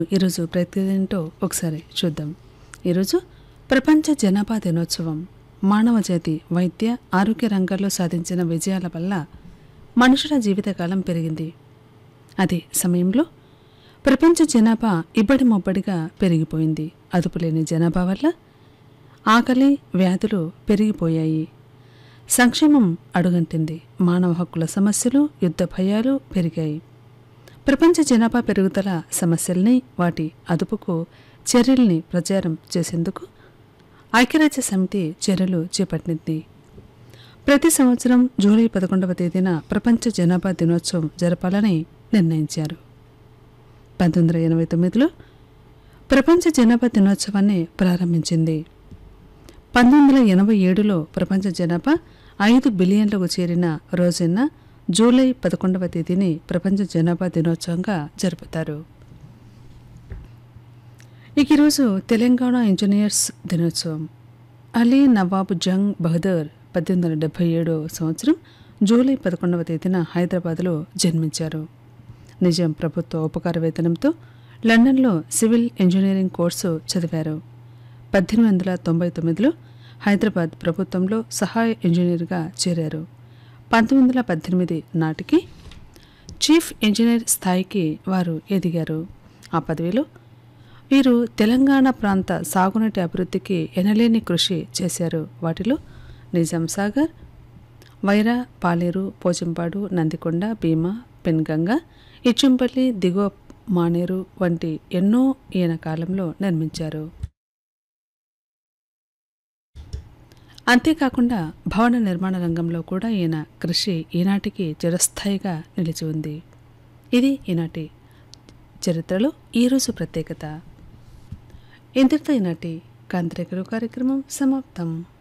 ఈరోజు ప్రతి ఏంటో ఒకసారి చూద్దాం ఈరోజు ప్రపంచ జనాభా దినోత్సవం మానవ జాతి వైద్య ఆరోగ్య రంగాల్లో సాధించిన విజయాల వల్ల మనుషుల జీవితకాలం పెరిగింది అదే సమయంలో ప్రపంచ జనాభా ఇబ్బడి మొబ్బడిగా పెరిగిపోయింది అదుపులేని జనాభా వల్ల ఆకలి వ్యాధులు పెరిగిపోయాయి సంక్షేమం అడుగంటింది మానవ హక్కుల సమస్యలు యుద్ధ భయాలు పెరిగాయి ప్రపంచ జనాభా పెరుగుదల సమస్యల్ని వాటి అదుపుకు చర్యల్ని ప్రచారం చేసేందుకు ఐక్యరాజ్య సమితి చర్యలు చేపట్టింది ప్రతి సంవత్సరం జూలై పదకొండవ తేదీన ప్రపంచ జనాభా దినోత్సవం జరపాలని నిర్ణయించారు పంతొమ్మిది వందల ఎనభై తొమ్మిదిలో ప్రపంచ జనాభా దినోత్సవాన్ని ప్రారంభించింది పంతొమ్మిది వందల ఎనభై ఏడులో ప్రపంచ జనాభా ఐదు బిలియన్లకు చేరిన రోజున జూలై పదకొండవ తేదీని ప్రపంచ జనాభా దినోత్సవంగా జరుపుతారు ఇక ఈరోజు తెలంగాణ ఇంజనీర్స్ దినోత్సవం అలీ నవాబ్ జంగ్ బహదూర్ పద్దెనిమిది వందల డెబ్బై ఏడో సంవత్సరం జూలై పదకొండవ తేదీన హైదరాబాద్లో జన్మించారు నిజాం ప్రభుత్వ ఉపకార వేతనంతో లండన్లో సివిల్ ఇంజనీరింగ్ కోర్సు చదివారు పద్దెనిమిది వందల తొంభై తొమ్మిదిలో హైదరాబాద్ ప్రభుత్వంలో సహాయ ఇంజనీర్గా చేరారు పంతొమ్మిది వందల పద్దెనిమిది నాటికి చీఫ్ ఇంజనీర్ స్థాయికి వారు ఎదిగారు ఆ పదవిలో వీరు తెలంగాణ ప్రాంత సాగునీటి అభివృద్ధికి ఎనలేని కృషి చేశారు వాటిలో నిజాం సాగర్ వైరా పాలేరు పోచంపాడు నందికొండ భీమా పెన్గంగ ఇచ్చంపల్లి దిగువ మానేరు వంటి ఎన్నో ఈయన కాలంలో నిర్మించారు అంతేకాకుండా భవన నిర్మాణ రంగంలో కూడా ఈయన కృషి ఈనాటికి చిరస్థాయిగా నిలిచి ఉంది ఇది ఈనాటి చరిత్రలో ఈరోజు ప్రత్యేకత ఇంతటితో ఈనాటి కాంతిరేఖలు కార్యక్రమం సమాప్తం